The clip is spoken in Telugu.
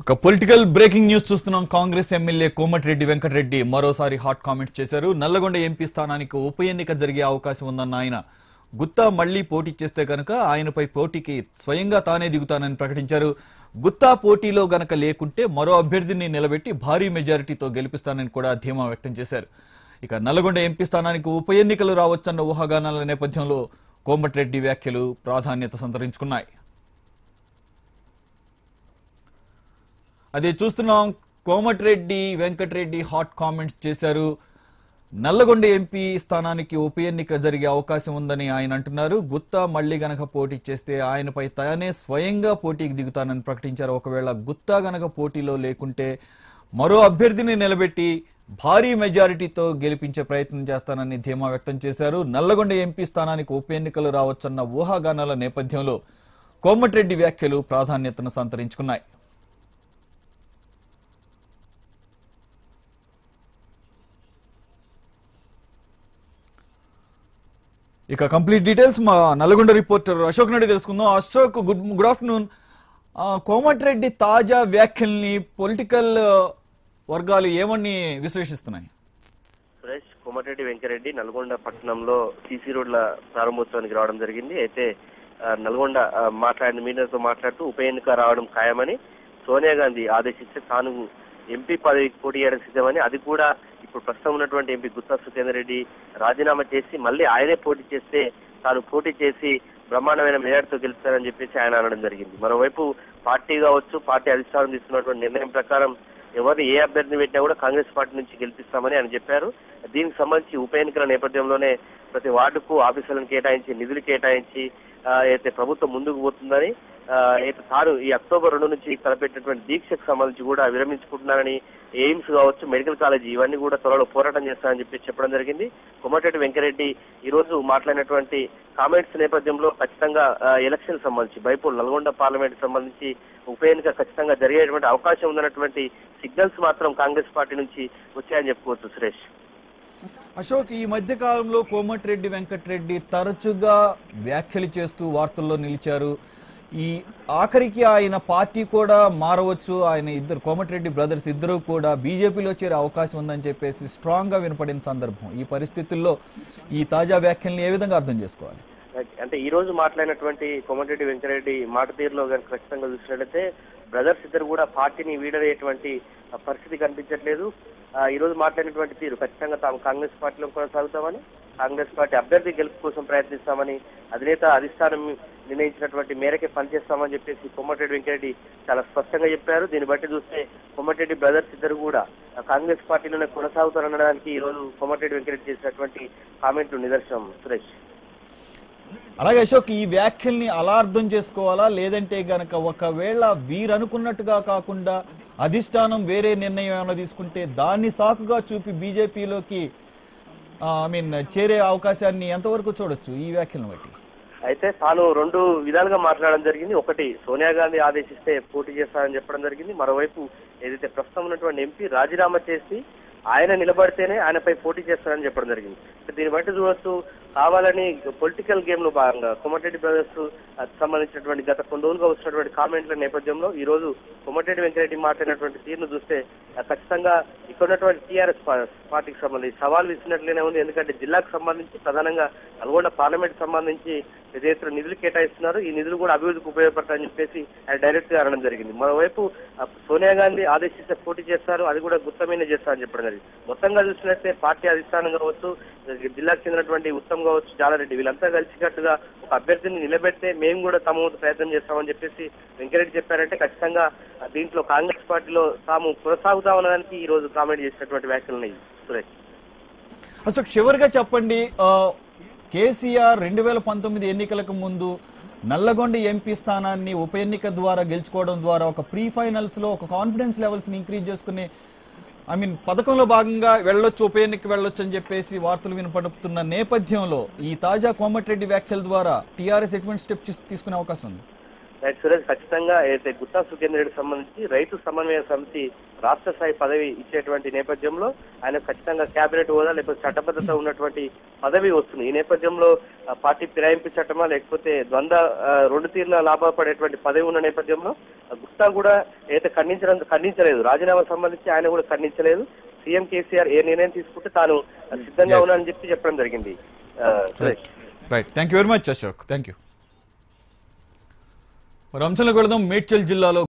ఇక పొలిటికల్ బ్రేకింగ్ న్యూస్ చూస్తున్నాం కాంగ్రెస్ ఎమ్మెల్యే కోమటిరెడ్డి వెంకటరెడ్డి మరోసారి హాట్ కామెంట్స్ చేశారు నల్లగొండ ఎంపీ స్థానానికి ఉప ఎన్నిక జరిగే అవకాశం ఉందన్న ఆయన గుత్తా మళ్లీ పోటీ చేస్తే కనుక ఆయనపై పోటీకి స్వయంగా తానే దిగుతానని ప్రకటించారు గుత్తా పోటీలో గనక లేకుంటే మరో అభ్యర్థిని నిలబెట్టి భారీ మెజారిటీతో గెలిపిస్తానని కూడా ధీమా వ్యక్తం చేశారు ఇక నల్లగొండ ఎంపీ స్థానానికి ఉప ఎన్నికలు రావచ్చన్న ఊహాగానాల నేపథ్యంలో కోమటిరెడ్డి వ్యాఖ్యలు ప్రాధాన్యత సంతరించుకున్నాయి అదే చూస్తున్నాం కోమటిరెడ్డి వెంకటరెడ్డి హాట్ కామెంట్స్ చేశారు నల్లగొండ ఎంపీ స్థానానికి ఉప ఎన్నిక జరిగే అవకాశం ఉందని ఆయన అంటున్నారు గుత్తా మళ్లీ గనక పోటీ చేస్తే ఆయనపై తానే స్వయంగా పోటీకి దిగుతానని ప్రకటించారు ఒకవేళ గుత్తా గనక పోటీలో లేకుంటే మరో అభ్యర్థిని నిలబెట్టి భారీ మెజారిటీతో గెలిపించే ప్రయత్నం చేస్తానని ధీమా వ్యక్తం చేశారు నల్లగొండ ఎంపీ స్థానానికి ఉప ఎన్నికలు రావచ్చన్న ఊహాగానాల నేపథ్యంలో కోమటిరెడ్డి వ్యాఖ్యలు ప్రాధాన్యతను సంతరించుకున్నాయి ఇక కంప్లీట్ డీటెయిల్స్ మా నల్గొండ రిపోర్టర్ అశోక్ నాయుడు తెలుసుకుందాం అశోక్ గుడ్ గుడ్ ఆఫ్టర్నూన్ ఆ, కోమటిరెడ్డి తాజా వ్యాఖ్యల్ని పొలిటికల్ వర్గాలు ఏమని విశ్లేషిస్తున్నాయి సురేష్ కోమటిరెడ్డి వెంకరెడ్డి నల్గొండ పట్టణంలో సీసీ రోడ్ల ప్రారంభోత్సవానికి రావడం జరిగింది అయితే ఆ, నల్గొండ ఆ, మాట్లాడిన మీడియాతో మాట్లాడుతూ ఉప ఎన్నిక రావడం ఖాయమని సోనియా గాంధీ ఆదేశిస్తే తాను ఎంపీ పదవికి పోటీ చేయడం సిద్ధమని అది కూడా ఇప్పుడు ప్రస్తుతం ఉన్నటువంటి ఎంపీ గుత్తా సుఖేందర్ రెడ్డి రాజీనామా చేసి మళ్ళీ ఆయనే పోటీ చేస్తే తాను పోటీ చేసి బ్రహ్మాండమైన మెజార్టీతో గెలుస్తారని చెప్పేసి ఆయన అనడం జరిగింది మరోవైపు పార్టీ కావచ్చు పార్టీ అధిష్టానం తీసుకున్నటువంటి నిర్ణయం ప్రకారం ఎవరిని ఏ అభ్యర్థిని పెట్టినా కూడా కాంగ్రెస్ పార్టీ నుంచి గెలిపిస్తామని ఆయన చెప్పారు దీనికి సంబంధించి ఉప ఎన్నికల నేపథ్యంలోనే ప్రతి వార్డుకు ఆఫీసులను కేటాయించి నిధులు కేటాయించి ఆ, అయితే ప్రభుత్వం ముందుకు పోతుందని ఆ, అయితే తాను ఈ అక్టోబర్ రెండు నుంచి తలపెట్టినటువంటి దీక్షకు సంబంధించి కూడా విరమించుకుంటున్నారని ఎయిమ్స్ కావచ్చు మెడికల్ కాలేజీ ఇవన్నీ కూడా త్వరలో పోరాటం చేస్తానని చెప్పి చెప్పడం జరిగింది కొమ్మటిరెడ్డి వెంకరెడ్డి ఈ రోజు మాట్లాడినటువంటి కామెంట్స్ నేపథ్యంలో ఖచ్చితంగా ఆ, ఎలక్షన్ సంబంధించి బైపోల్ నల్గొండ పార్లమెంట్ సంబంధించి ఉప ఎన్నిక ఖచ్చితంగా జరిగేటువంటి అవకాశం ఉందన్నటువంటి సిగ్నల్స్ మాత్రం కాంగ్రెస్ పార్టీ నుంచి వచ్చాయని చెప్పుకోవచ్చు సురేష్ అశోక్ ఈ మధ్య కాలంలో కోమటిరెడ్డి వెంకటరెడ్డి తరచుగా వ్యాఖ్యలు చేస్తూ వార్తల్లో నిలిచారు ఈ ఆఖరికి ఆయన పార్టీ కూడా మారవచ్చు ఆయన ఇద్దరు కోమటిరెడ్డి బ్రదర్స్ ఇద్దరు కూడా బీజేపీలో చేరే అవకాశం ఉందని చెప్పేసి స్ట్రాంగ్ గా వినపడిన సందర్భం ఈ పరిస్థితుల్లో ఈ తాజా వ్యాఖ్యల్ని ఏ విధంగా అర్థం చేసుకోవాలి అంటే ఈ రోజు మాట్లాడినటువంటి కోమటిరెడ్డి వెంకరెడ్డి మాట తీరులో కనుక ఖచ్చితంగా చూసినట్లయితే బ్రదర్స్ ఇద్దరు కూడా పార్టీని వీడరేటువంటి పరిస్థితి కనిపించట్లేదు ఆ, ఈ రోజు మాట్లాడినటువంటి తీరు ఖచ్చితంగా తాము కాంగ్రెస్ పార్టీలో కొనసాగుతామని కాంగ్రెస్ పార్టీ అభ్యర్థి గెలుపు కోసం ప్రయత్నిస్తామని అధినేత అధిష్టానం నిర్ణయించినటువంటి మేరకే పనిచేస్తామని చెప్పేసి కోమటిరెడ్డి వెంకరెడ్డి చాలా స్పష్టంగా చెప్పారు దీన్ని బట్టి చూస్తే కోమటిరెడ్డి బ్రదర్స్ ఇద్దరు కూడా ఆ, కాంగ్రెస్ పార్టీలోనే కొనసాగుతారనడానికి ఈ రోజు కోమటిరెడ్డి వెంకరెడ్డి చేసినటువంటి కామెంట్లు నిదర్శనం సురేష్ అలాగే అశోక్ ఈ వ్యాఖ్యల్ని అలా అర్థం చేసుకోవాలా లేదంటే గనక ఒకవేళ వీరు అనుకున్నట్టుగా కాకుండా అధిష్టానం వేరే నిర్ణయం ఏమైనా తీసుకుంటే దాన్ని సాకుగా చూపి బీజేపీలోకి ఐ మీన్ చేరే అవకాశాన్ని ఎంతవరకు చూడొచ్చు ఈ వ్యాఖ్యలను బట్టి అయితే తాను రెండు విధాలుగా మాట్లాడడం జరిగింది ఒకటి సోనియా గాంధీ ఆదేశిస్తే పోటీ చేస్తానని చెప్పడం జరిగింది మరోవైపు ఏదైతే ప్రస్తుతం ఉన్నటువంటి ఎంపీ రాజీనామా చేసి ఆయన నిలబడితేనే ఆయనపై పోటీ చేస్తారని చెప్పడం జరిగింది సో దీన్ని బట్టి చూడొచ్చు కావాలని పొలిటికల్ గేమ్ లో భాగంగా కోమటిరెడ్డి బ్రదర్స్ సంబంధించినటువంటి గత కొన్ని రోజులుగా వచ్చినటువంటి కామెంట్ల నేపథ్యంలో ఈ రోజు కోమటిరెడ్డి వెంకరెడ్డి మాట్లాడినటువంటి తీరును చూస్తే ఆ, ఖచ్చితంగా ఇక్కడ ఉన్నటువంటి టీఆర్ఎస్ పార్టీకి సంబంధించి సవాల్ ఇచ్చినట్లనే ఉంది ఎందుకంటే జిల్లాకు సంబంధించి ప్రధానంగా నల్గొండ పార్లమెంట్ సంబంధించి పెద్ద ఎత్తున నిధులు కేటాయిస్తున్నారు ఈ నిధులు కూడా అభివృద్ధికి ఉపయోగపడతాయని చెప్పేసి ఆయన డైరెక్ట్ గా అనడం జరిగింది మరోవైపు ఆ, సోనియా గాంధీ ఆదేశిస్తే పోటీ చేస్తారు అది కూడా గుత్తమైన చేస్తారని చెప్పడం జరిగింది మొత్తంగా చూసినట్లయితే పార్టీ అధిష్టానం కావచ్చు జిల్లాకు చెందినటువంటి ఉత్తమ్ కావచ్చు జాలారెడ్డి వీళ్ళంతా కలిసికట్టుగా ఒక అభ్యర్థిని నిలబెడితే మేము కూడా తమ వంతు ప్రయత్నం చేస్తామని చెప్పేసి వెంకరెడ్డి చెప్పారంటే ఖచ్చితంగా ఆ, దీంట్లో కాంగ్రెస్ పార్టీలో తాము కొనసాగుతామనడానికి ఈ రోజు కామెంట్ చేసినటువంటి వ్యాఖ్యలు ఉన్నాయి సురేష్ అసలు చివరిగా చెప్పండి ఆ, కేసీఆర్ రెండు వేల పంతొమ్మిది ఎన్నికలకు ముందు నల్లగొండ ఎంపీ స్థానాన్ని ఉప ఎన్నిక ద్వారా గెలుచుకోవడం ద్వారా ఒక ప్రీ ఫైనల్స్ లో ఒక కాన్ఫిడెన్స్ లెవెల్స్ ని ఇంక్రీజ్ చేసుకునే ఐ మీన్ పథకంలో భాగంగా వెళ్ళొచ్చు ఉప ఎన్నిక వెళ్ళొచ్చు అని చెప్పేసి వార్తలు వినపడుతున్న నేపథ్యంలో ఈ తాజా కోమటిరెడ్డి వ్యాఖ్యల ద్వారా టీఆర్ఎస్ ఎటువంటి స్టెప్ తీసుకునే అవకాశం ఉంది రైట్ సురేష్ ఖచ్చితంగా అయితే గుత్తా సుఖేంద్ర రెడ్డి సంబంధించి రైతు సమన్వయ సమితి రాష్ట్ర స్థాయి పదవి ఇచ్చేటువంటి నేపథ్యంలో ఆయన ఖచ్చితంగా కేబినెట్ హోదా లేకపోతే చట్టబద్ధత ఉన్నటువంటి పదవి వస్తుంది ఈ నేపథ్యంలో ఆ, పార్టీ ఫిరాయింపు చట్టమా లేకపోతే ద్వంద్వ ఆ, రెండు తీర్ల లాభపడేటువంటి పదవి ఉన్న నేపథ్యంలో ఆ, గుత్తా కూడా అయితే ఖండించడం ఖండించలేదు రాజీనామా సంబంధించి ఆయన కూడా ఖండించలేదు సీఎం కేసీఆర్ ఏ నిర్ణయం తీసుకుంటే తాను సిద్ధంగా Yes. ఉన్నానని చెప్పి చెప్పడం జరిగింది ఆ, Suresh right thank you very much Ashok thank you మరి అంశంలోకి వెళదాం మేడ్చల్ జిల్లాలో